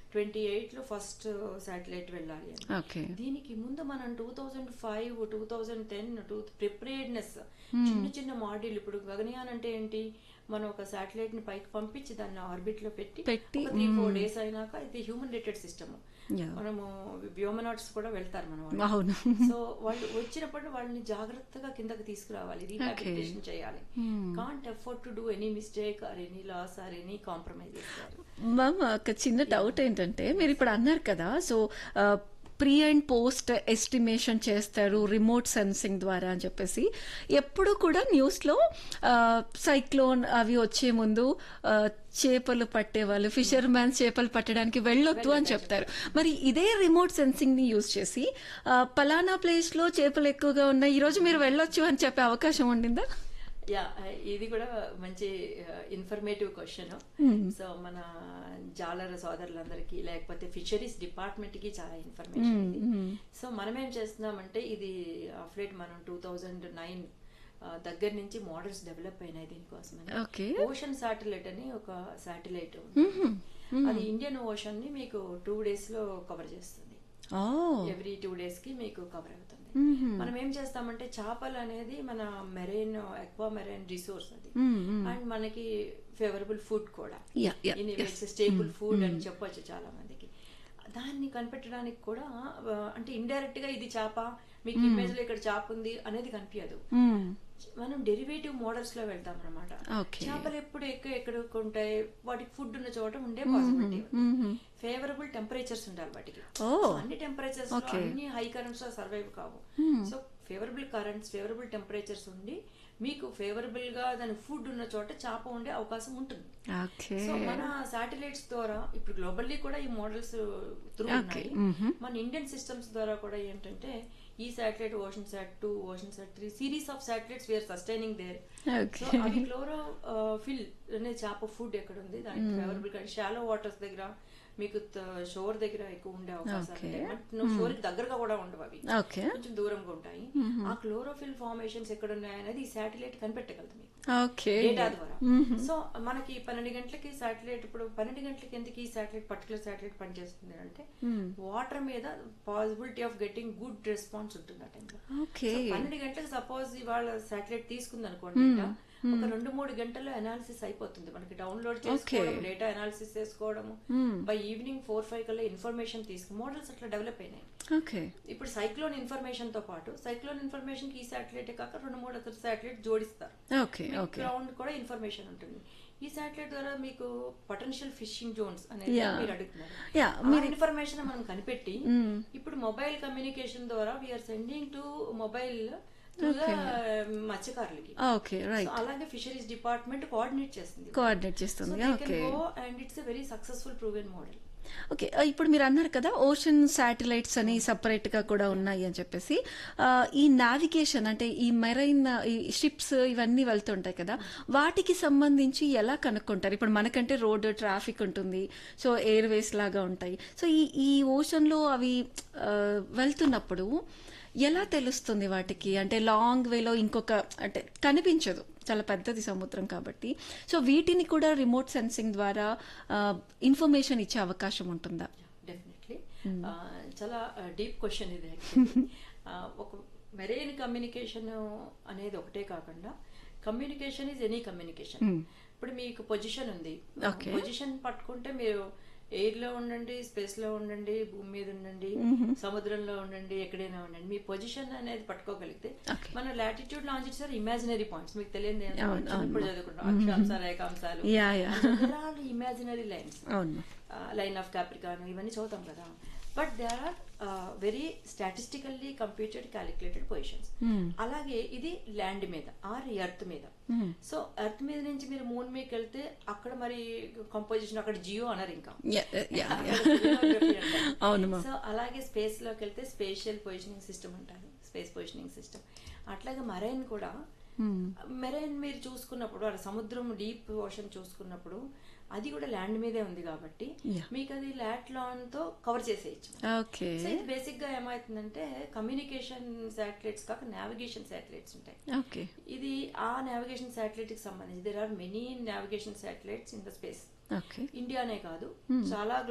Twenty eight లో first satellite వెళ్ళాలి అని ఓకే దీనికి ముందు మనం two thousand five two thousand ten to preparedness చిన్న చిన్న మాడ్యూల్ ఇప్పుడు గగనయాన్ అంటే ఏంటి మనం ఒక శాటిలైట్ ని పైకి పంపించి దాన్ని ఆర్బిట్ లో పెట్టి పెట్టి, త్రీ ఫోర్ డేస్ అయినాక ఇది హ్యూమన్ రేటెడ్ సిస్టమ్ Yeah. మనము వ్యోమనాట్స్ కూడా వెళ్తారు మన వాళ్ళు అవును సో వాళ్ళు వచ్చినప్పుడు వాళ్ళని జాగ్రత్తగా కిందకి తీసుకురావాలి రీహాబిలిటేషన్ చేయాలి can't effort to do any mistake or any loss or any compromise చేస్తారు మ్యామ్ ఒక చిన్న డౌట్ ఏంటంటే మీరు ఇప్పుడు అన్నారు కదా so pre and post estimation చేస్తారు రిమోట్ సెన్సింగ్ ద్వారా అని చెప్పేసి ఎప్పుడు కూడా న్యూస్లో సైక్లోన్ అవి వచ్చే ముందు ఆ, చేపలు పట్టేవాళ్ళు ఫిషర్ మ్యాన్ చేపలు పట్టడానికి వెళ్ళొద్దు అని చెప్తారు మరి ఇదే రిమోట్ సెన్సింగ్ ని యూజ్ చేసి ఆ, పలానా ప్లేస్ లో చేపలు ఎక్కువగా ఉన్నాయి ఈ రోజు మీరు వెళ్ళొచ్చు అని చెప్పే అవకాశం ఉండిందా యా ఇది కూడా మంచి ఇన్ఫర్మేటివ్ క్వశ్చన్ సో మన జాలర సోదరులందరికీ లేకపోతే ఫిషరీస్ డిపార్ట్మెంట్ కి చాలా ఇన్ఫర్మేషన్ ఇది సో మనం ఏం చేస్తున్నామంటే ఇది అఫ్లేట్ మనం టూ థౌజండ్ నైన్ దగ్గర నుంచి మోడల్స్ డెవలప్ అయినాయి దీనికోసమని Okay. ఓషన్ శాటిలైట్ అని ఒక శాటిలైట్ అది ఇండియన్ ఓషన్ ని మీకు టూ డేస్ లో కవర్ చేస్తుంది ఓ ఎవ్రీ టూ డేస్ కి మీకు కవర్ అవుతుంది మనం ఏం చేస్తామంటే చేపలు అనేది మన మెరైన్ ఎక్వా మెరైన్ రిసోర్స్ అది అండ్ మనకి ఫేవరబుల్ ఫుడ్ కూడా Yeah, yeah, స్టేబుల్ ఫుడ్ అని చెప్పొచ్చు చాలా మందికి దాన్ని కనిపెట్టడానికి కూడా ఆ, అంటే ఇండైరెక్ట్ గా ఇది చేప మీకు ఇమేజ్ లో ఇక్కడ చేప ఉంది అనేది కనిపించదు మనం డెరివేటివ్ మోడల్స్ లో వెళ్తాం అనమాట Okay. చేపలు ఎప్పుడు ఎక్కువ ఎక్కడ ఉంటాయి వాటికి ఫుడ్ ఉన్న చోట ఉండే పాసిబిలిటీ ఫేవరబుల్ టెంపరేచర్స్ ఉండాలి వాటికి Oh. So, అన్ని టెంపరేచర్స్ Okay. అన్ని హై కరెంట్స్ లో సర్వైవ్ కావు so favourable currents favourable temperatures ఉండి మీకు ఫేవరబుల్ గా దాని ఫుడ్ ఉన్న చోట చేప ఉండే అవకాశం ఉంటుంది ఓకే సో మన శాటిలైట్స్ ద్వారా ఇప్పుడు గ్లోబల్లీ కూడా ఈ మోడల్స్ త్రూ Okay. ఉన్నాయి మన ఇండియన్ సిస్టమ్స్ ద్వారా కూడా ఏంటంటే ఈ satellite ocean sat two ocean sat three series of satellites we are sustaining there Okay. So అవి క్లోరో ఫిల్ అనే చేప ఫుడ్ ఎక్కడ ఉంది దానికి ఫేవరబుల్ కానీ షాలో వాటర్స్ దగ్గర మీకు షోర్ దగ్గర ఎక్కువ ఉండే అవకాశాలు Okay. ఉంటాయి బట్ నువ్వు షోర్ కి దగ్గరగా కూడా ఉండవు అవి ఓకే కొంచెం దూరంగా ఉంటాయి ఆ క్లోరోఫిల్ ఫార్మేషన్స్ ఎక్కడ ఉన్నాయి అనేది ఈ శాటిలైట్ కనిపెట్టగలదు మీకు ఓకే డేటా ద్వారా సో మనకి పన్నెండు గంటలకి శాటిలైట్ ఇప్పుడు పన్నెండు గంటలకి ఎందుకు ఈ శాటిలైట్ పర్టికులర్ శాటిలైట్ పనిచేస్తుంది అంటే వాటర్ మీద possibility of getting good response ఉంటుంది ఆ టైంలో ఓకే పన్నెండు గంటలకు సపోజ్ ఇవాళ శాటిలైట్ తీసుకుంది అనుకోండి data, ఒక రెండు మూడు గంటల్లో అనాలిసిస్ అయిపోతుంది మనకి డౌన్లోడ్ చేసుకోవడం డేటా అనాలిసిస్ చేసుకోవడము బై ఈవినింగ్ ఫోర్ ఫైవ్ కల్లా ఇన్ఫర్మేషన్ తీసుకు మోడల్స్ అట్లా డెవలప్ అయినాయి ఓకే ఇప్పుడు సైక్లోన్ ఇన్ఫర్మేషన్ తో పాటు సైక్లోన్ ఇన్ఫర్మేషన్ కి ఈ శాటిలైట్ కాక రెండు మూడు అతను శాటిలైట్ జోడిస్తారు ఓకే ఓకే గ్రౌండ్ కూడా ఇన్ఫర్మేషన్ ఉంటుంది ఈ శాటిలైట్ ద్వారా మీకు పొటెన్షియల్ ఫిషింగ్ జోన్స్ అనేది Yeah. మీరు అడుగుతున్నారు Yeah, ఆ ఇన్ఫర్మేషన్ మనం కనిపెట్టి ఇప్పుడు మొబైల్ కమ్యూనికేషన్ ద్వారా వీఆర్ సెండింగ్ టు మొబైల్ మత్స్యకారులకి ఓకే రైట్ So, అలాగే ఫిషరీస్ డిపార్ట్మెంట్ కోఆర్డినేట్ చేస్తుంది కోఆర్డినేట్ చేస్తుంది okay and it's very successful proven model okay ఇప్పుడు మీరు అన్నారు కదా ఓషన్ శాటిలైట్స్ అని సపరేట్ గా కూడా ఉన్నాయి అని చెప్పేసి ఆ, ఈ నావిగేషన్ అంటే ఈ మెరైన్ ఈ షిప్స్ ఇవన్నీ వెళ్తుంటాయి కదా వాటికి సంబంధించి ఎలా కనుక్కుంటారు ఇప్పుడు మనకంటే రోడ్ ట్రాఫిక్ ఉంటుంది సో ఎయిర్ వేస్ లాగా ఉంటాయి సో ఈ ఈ ఓషన్ లో అవి ఆ, వెళ్తున్నప్పుడు ఎలా తెలుస్తుంది వాటికి అంటే లాంగ్ వేలో ఇంకొక అంటే కనిపించదు చాలా పెద్దది సముద్రం కాబట్టి సో వీటిని కూడా రిమోట్ సెన్సింగ్ ద్వారా ఇన్ఫర్మేషన్ ఇచ్చే అవకాశం ఉంటుందా డెఫినెట్లీ చాలా డీప్ క్వశ్చన్ ఇది actually. ఆ, ఒక మెరైన్ కమ్యూనికేషన్ అనేది ఒకటే కాకుండా కమ్యూనికేషన్ ఈజ్ ఎనీ కమ్యూనికేషన్ ఇప్పుడు మీకు పొజిషన్ ఉంది Okay. పొజిషన్ పట్టుకుంటే మీరు ఎయిర్ లో ఉండండి స్పేస్ లో ఉండండి భూమి మీద ఉండండి సముద్రంలో ఉండండి ఎక్కడైనా ఉండండి మీ పొజిషన్ అనేది పట్టుకోగలిగితే Okay. మన లాటిట్యూడ్ లాంజిట్యూడ్ ఇమాజినరీ పాయింట్స్ మీకు తెలియదు అవును, అవును. ఇప్పుడు చదువుకుంటాం అక్షాంశాలు రేఖాంశాలు యా యా ఇమాజినరీ లైన్స్ అవును లైన్ ఆఫ్ క్యాప్రికాన్ ఇవన్నీ చదువుతాం కదా but they are very statistically computed calculated positions అలాగే ఇది ల్యాండ్ మీద ఆర్ ఎర్త్ మీద సో ఎర్త్ మీద నుంచి మీరు మూన్ మీదకి వెళ్తే అక్కడ మరి కంపోజిషన్ అక్కడ జియో అనరు ఇంకా యా యా అవును మా సో అలాగే స్పేస్ లోకి వెళ్తే స్పేషియల్ పొజిషనింగ్ సిస్టమ్ అంటారు స్పేస్ పొజిషనింగ్ సిస్టమ్ అట్లాగే మరైన్ కూడా మెరైన్ మీరు చూసుకున్నప్పుడు అక్కడ సముద్రం డీప్ ఓషన్ చూసుకున్నప్పుడు అది కూడా ల్యాండ్ మీదే ఉంది కాబట్టి Yeah. మీకు అది లాట్ లాన్ తో కవర్ చేసేయచ్చు ఓకే సో ఇది బేసిక్ గా ఏమవుతుందంటే కమ్యూనికేషన్ శాటిలైట్స్ కాక నావిగేషన్ శాటిలైట్స్ ఉంటాయి ఓకే ఇది ఆ నావిగేషన్ శాటిలైట్ కి సంబంధించి there are many navigation satellites in the space okay ఇండియానే కాదు చాలా